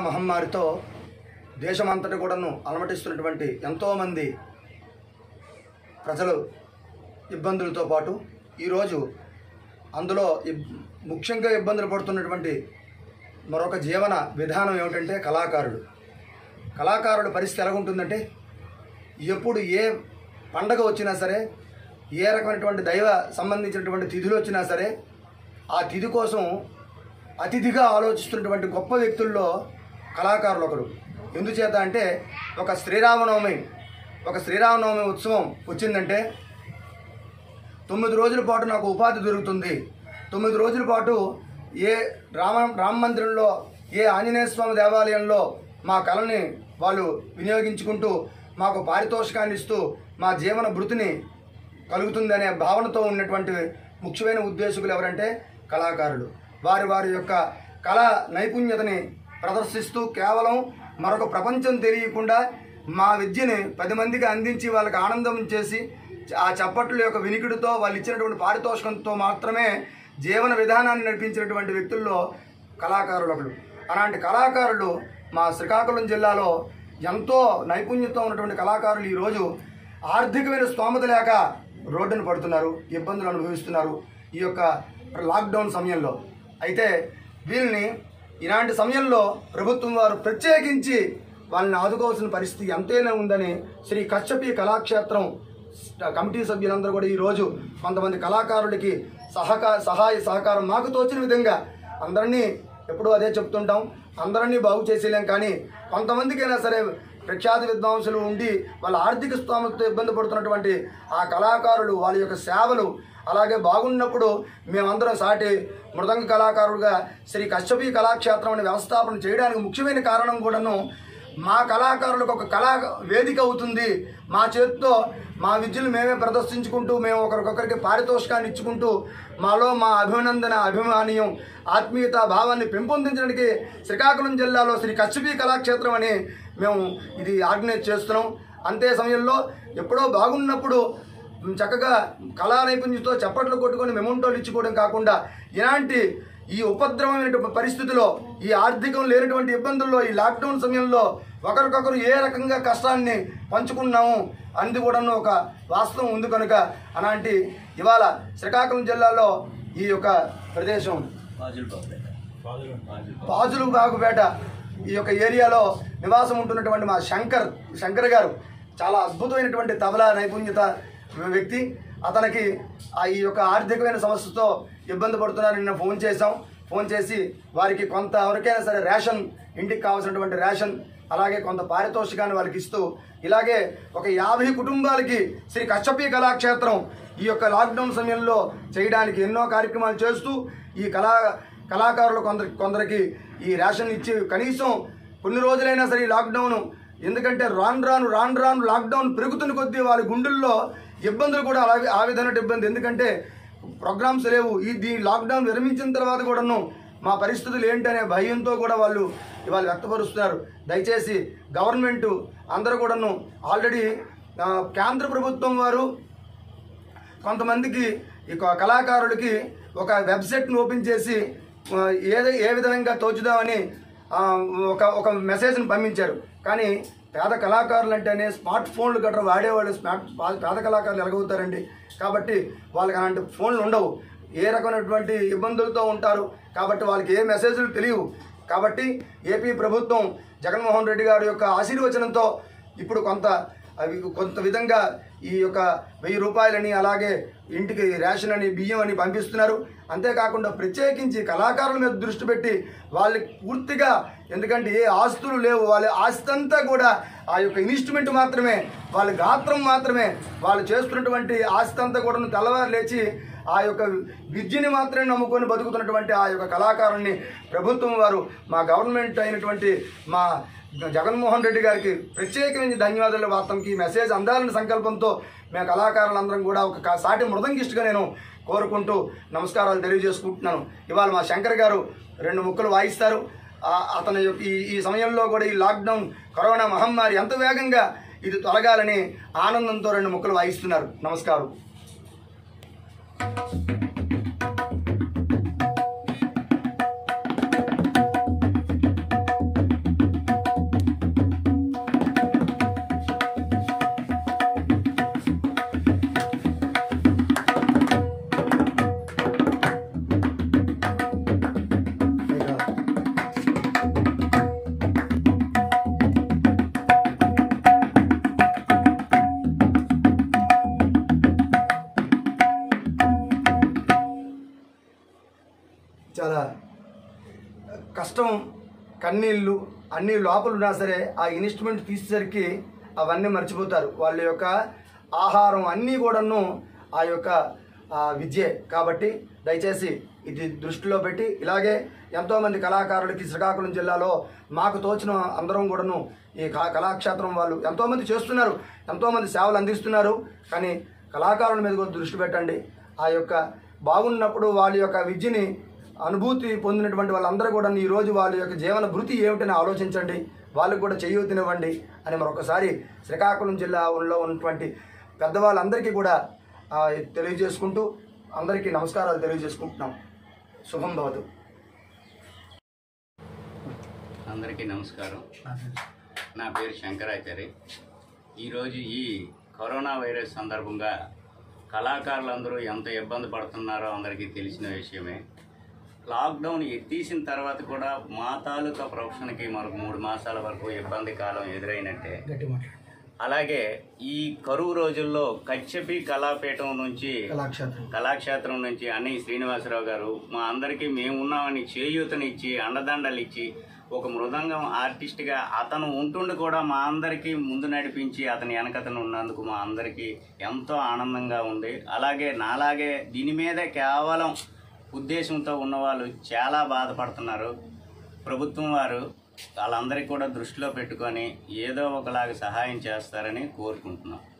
మహమ్మారితో దేశమంతటి కూడాను అలమటిస్తున్నటువంటి ఎంతోమంది ప్రజలు ఇబ్బందులతో పాటు ఈరోజు అందులో ఇబ్- ముఖ్యంగా ఇబ్బందులు పడుతున్నటువంటి మరొక జీవన విధానం ఏమిటంటే కళాకారుడు కళాకారుడు పరిస్థితి ఎలా ఉంటుందంటే ఎప్పుడు ఏ పండగ వచ్చినా సరే ఏ రకమైనటువంటి దైవ సంబంధించినటువంటి తిథులు వచ్చినా సరే ఆ తిథి కోసం అతిథిగా ఆలోచిస్తున్నటువంటి గొప్ప వ్యక్తుల్లో కళాకారులు ఒకడు ఎందుచేత అంటే ఒక శ్రీరామనవమి ఒక శ్రీరామనవమి ఉత్సవం వచ్చిందంటే తొమ్మిది రోజుల పాటు నాకు ఉపాధి దొరుకుతుంది తొమ్మిది రోజుల పాటు ఏ రామ రామ మందిరంలో ఏ ఆంజనేయ స్వామి దేవాలయంలో మా కళని వాళ్ళు వినియోగించుకుంటూ మాకు పారితోషికాన్ని ఇస్తూ మా జీవన భృతిని కలుగుతుందనే భావనతో ఉన్నటువంటి ముఖ్యమైన ఉద్దేశకులు ఎవరంటే కళాకారులు వారి వారి యొక్క కళా నైపుణ్యతని ప్రదర్శిస్తూ కేవలం మరొక ప్రపంచం తెలియకుండా మా విద్యని పది మందికి అందించి వాళ్ళకి ఆనందం చేసి ఆ చప్పట్ల యొక్క వినికిడితో వాళ్ళు ఇచ్చినటువంటి పారితోషికంతో మాత్రమే జీవన విధానాన్ని నడిపించినటువంటి వ్యక్తుల్లో కళాకారులు ఒకరు అలాంటి కళాకారులు మా శ్రీకాకుళం జిల్లాలో ఎంతో నైపుణ్యత ఉన్నటువంటి కళాకారులు ఈరోజు ఆర్థికమైన స్తోమత లేక రోడ్డును పడుతున్నారు ఇబ్బందులు అనుభవిస్తున్నారు ఈ యొక్క లాక్డౌన్ సమయంలో అయితే వీళ్ళని ఇలాంటి సమయంలో ప్రభుత్వం వారు ప్రత్యేకించి వాళ్ళని ఆదుకోవాల్సిన పరిస్థితి ఎంతైనా ఉందని శ్రీ కశ్యపి కళాక్షేత్రం కమిటీ సభ్యులందరూ కూడా ఈరోజు కొంతమంది కళాకారులకి సహకా సహాయ సహకారం మాకు తోచిన విధంగా అందరినీ ఎప్పుడూ అదే చెప్తుంటాం అందరినీ బాగు చేసేలేం కానీ కొంతమందికైనా సరే ప్రఖ్యాత విద్వాంసులు ఉండి వాళ్ళ ఆర్థిక స్తోమతతో ఇబ్బంది పడుతున్నటువంటి ఆ కళాకారులు వాళ్ళ యొక్క సేవలు అలాగే బాగున్నప్పుడు మేమందరం సాటి మృదంగ కళాకారులుగా శ్రీ కశ్యపి కళాక్షేత్రం అనే వ్యవస్థాపన చేయడానికి ముఖ్యమైన కారణం కూడాను మా కళాకారులకు ఒక కళా వేదిక అవుతుంది మా చేతితో మా విద్యను మేమే ప్రదర్శించుకుంటూ మేము ఒకరికొకరికి పారితోషికాన్ని ఇచ్చుకుంటూ మాలో మా అభినందన అభిమానీయం ఆత్మీయత భావాన్ని పెంపొందించడానికి శ్రీకాకుళం జిల్లాలో శ్రీ కచ్చిపి కళాక్షేత్రం అని మేము ఇది ఆర్గనైజ్ చేస్తున్నాం అంతే సమయంలో ఎప్పుడో బాగున్నప్పుడు చక్కగా కళా నైపుణ్యంతో చప్పట్లు కొట్టుకొని మెమంటోలు ఇచ్చుకోవడం కాకుండా ఇలాంటి ఈ ఉపద్రవమైన పరిస్థితిలో ఈ ఆర్థికం లేనటువంటి ఇబ్బందుల్లో ఈ లాక్డౌన్ సమయంలో ఒకరికొకరు ఏ రకంగా కష్టాన్ని పంచుకున్నాము అంది కూడా ఒక వాస్తవం ఉంది కనుక అలాంటి ఇవాళ శ్రీకాకుళం జిల్లాలో ఈ యొక్క ప్రదేశం పాజులు బాగుపేట ఈ యొక్క ఏరియాలో నివాసం ఉంటున్నటువంటి మా శంకర్ శంకర్ గారు చాలా అద్భుతమైనటువంటి తబలా నైపుణ్యత వ్యక్తి అతనికి ఆ ఈ యొక్క ఆర్థికమైన సమస్యతో ఇబ్బంది పడుతున్నారు నిన్న ఫోన్ చేశాం ఫోన్ చేసి వారికి కొంత ఎవరికైనా సరే రేషన్ ఇంటికి కావాల్సినటువంటి రేషన్ అలాగే కొంత పారితోషికాన్ని వాళ్ళకి ఇస్తూ ఇలాగే ఒక యాభై కుటుంబాలకి శ్రీ కచ్చపి కళాక్షేత్రం ఈ యొక్క లాక్డౌన్ సమయంలో చేయడానికి ఎన్నో కార్యక్రమాలు చేస్తూ ఈ కళా కళాకారులు కొందరి కొందరికి ఈ రేషన్ ఇచ్చి కనీసం కొన్ని రోజులైనా సరే ఈ లాక్డౌన్ ఎందుకంటే రాను రాను రాను రాను లాక్డౌన్ పెరుగుతున్న కొద్దీ వాళ్ళ గుండెల్లో ఇబ్బందులు కూడా అలాగే ఆ విధమైన ఇబ్బంది ఎందుకంటే ప్రోగ్రామ్స్ లేవు ఈ దీ లాక్డౌన్ విరమించిన తర్వాత కూడాను మా పరిస్థితులు ఏంటనే భయంతో కూడా వాళ్ళు ఇవాళ వ్యక్తపరుస్తున్నారు దయచేసి గవర్నమెంట్ అందరూ కూడాను ఆల్రెడీ ఆ, కేంద్ర ప్రభుత్వం వారు కొంతమందికి ఈ క- కళాకారులకి ఒక వెబ్సైట్ను ఓపెన్ చేసి ఆ, ఏది ఏ విధంగా తోచుదామని ఆ, ఒక ఒక మెసేజ్ని పంపించారు కానీ పేద కళాకారులు అంటేనే స్మార్ట్ ఫోన్లు గట్రా వాడేవాళ్ళు స్మార్ట్ పేద కళాకారులు ఎలాగవుతారండి కాబట్టి వాళ్ళకి అలాంటి ఫోన్లు ఉండవు ఏ రకమైనటువంటి ఇబ్బందులతో ఉంటారు కాబట్టి వాళ్ళకి ఏ మెసేజ్లు తెలియవు కాబట్టి ఏపీ ప్రభుత్వం జగన్మోహన్ రెడ్డి గారి యొక్క ఆశీర్వచనంతో ఇప్పుడు కొంత అవి కొంత విధంగా ఈ యొక్క వెయ్యి రూపాయలని అలాగే ఇంటికి రేషన్ అని బియ్యం అని పంపిస్తున్నారు అంతేకాకుండా ప్రత్యేకించి కళాకారుల మీద దృష్టి పెట్టి వాళ్ళకి పూర్తిగా ఎందుకంటే ఏ ఆస్తులు లేవు వాళ్ళ ఆస్తి అంతా కూడా ఆ యొక్క ఇన్స్ట్రుమెంట్ మాత్రమే వాళ్ళ గాత్రం మాత్రమే వాళ్ళు చేస్తున్నటువంటి ఆస్తి అంతా కూడా తెల్లవారు లేచి ఆ యొక్క విద్యని మాత్రమే నమ్ముకొని బతుకుతున్నటువంటి ఆ యొక్క కళాకారుల్ని ప్రభుత్వం వారు మా గవర్నమెంట్ అయినటువంటి మా జగన్మోహన్ రెడ్డి గారికి ప్రత్యేకమైన ధన్యవాదాలు వార్తంకి ఈ మెసేజ్ అందాలని సంకల్పంతో మేము కళాకారులందరం కూడా ఒక కా- సాటి మృదంగిష్టుగా నేను కోరుకుంటూ నమస్కారాలు తెలియజేసుకుంటున్నాను ఇవాళ మా శంకర్ గారు రెండు ముక్కలు వాయిస్తారు ఆ- అతని యొక్క ఈ ఈ సమయంలో కూడా ఈ లాక్డౌన్ కరోనా మహమ్మారి ఎంత వేగంగా ఇది తొలగాలని ఆనందంతో రెండు ముక్కలు వాయిస్తున్నారు నమస్కారం కన్నీళ్ళు అన్ని లోపల ఉన్నా సరే ఆ ఇన్స్ట్రుమెంట్ తీసేసరికి అవన్నీ మర్చిపోతారు వాళ్ళ యొక్క ఆహారం అన్నీ కూడాను ఆ యొక్క ఆ, విద్యే కాబట్టి దయచేసి ఇది దృష్టిలో పెట్టి ఇలాగే ఎంతోమంది కళాకారులకి శ్రీకాకుళం జిల్లాలో మాకు తోచిన అందరం కూడాను ఈ కా కళాక్షేత్రం వాళ్ళు ఎంతోమంది చేస్తున్నారు ఎంతోమంది సేవలు అందిస్తున్నారు కానీ కళాకారుల మీద కూడా దృష్టి పెట్టండి ఆ యొక్క బాగున్నప్పుడు వాళ్ళ యొక్క విద్యని అనుభూతి పొందినటువంటి వాళ్ళందరూ కూడా ఈ రోజు వాళ్ళ యొక్క జీవన భృతి ఏమిటని ఆలోచించండి వాళ్ళకు కూడా చేయూతనివ్వండి అని మరొకసారి శ్రీకాకుళం జిల్లాలో ఉన్నటువంటి పెద్దవాళ్ళందరికీ కూడా ఆ, తెలియజేసుకుంటూ అందరికీ నమస్కారాలు తెలియజేసుకుంటున్నాం శుభం భవతు అందరికీ నమస్కారం నా పేరు శంకరాచారి ఈరోజు ఈ కరోనా వైరస్ సందర్భంగా కళాకారులందరూ ఎంత ఇబ్బంది పడుతున్నారో అందరికీ తెలిసిన విషయమే లాక్డౌన్ ఎత్తేసిన తర్వాత కూడా మా తాలూకా ప్రొఫెషన్కి మరొక మూడు మాసాల వరకు ఇబ్బంది కాలం ఎదురైనట్టే అలాగే ఈ కరువు రోజుల్లో కచ్చపి కళాపీఠం నుంచి కళాక్షేత్రం కళాక్షేత్రం నుంచి అన్ని శ్రీనివాసరావు గారు మా అందరికీ మేము ఉన్నామని చేయూతనిచ్చి అండదండలు ఇచ్చి ఒక మృదంగం ఆర్టిస్ట్గా అతను ఉంటుండి కూడా మా అందరికీ ముందు నడిపించి అతని వెనకతను ఉన్నందుకు మా అందరికీ ఎంతో ఆనందంగా ఉంది అలాగే నాలాగే దీని మీద కేవలం ఉద్దేశంతో ఉన్నవాళ్ళు చాలా బాధపడుతున్నారు ప్రభుత్వం వారు వాళ్ళందరికీ కూడా దృష్టిలో పెట్టుకొని ఏదో ఒకలాగా సహాయం చేస్తారని కోరుకుంటున్నాం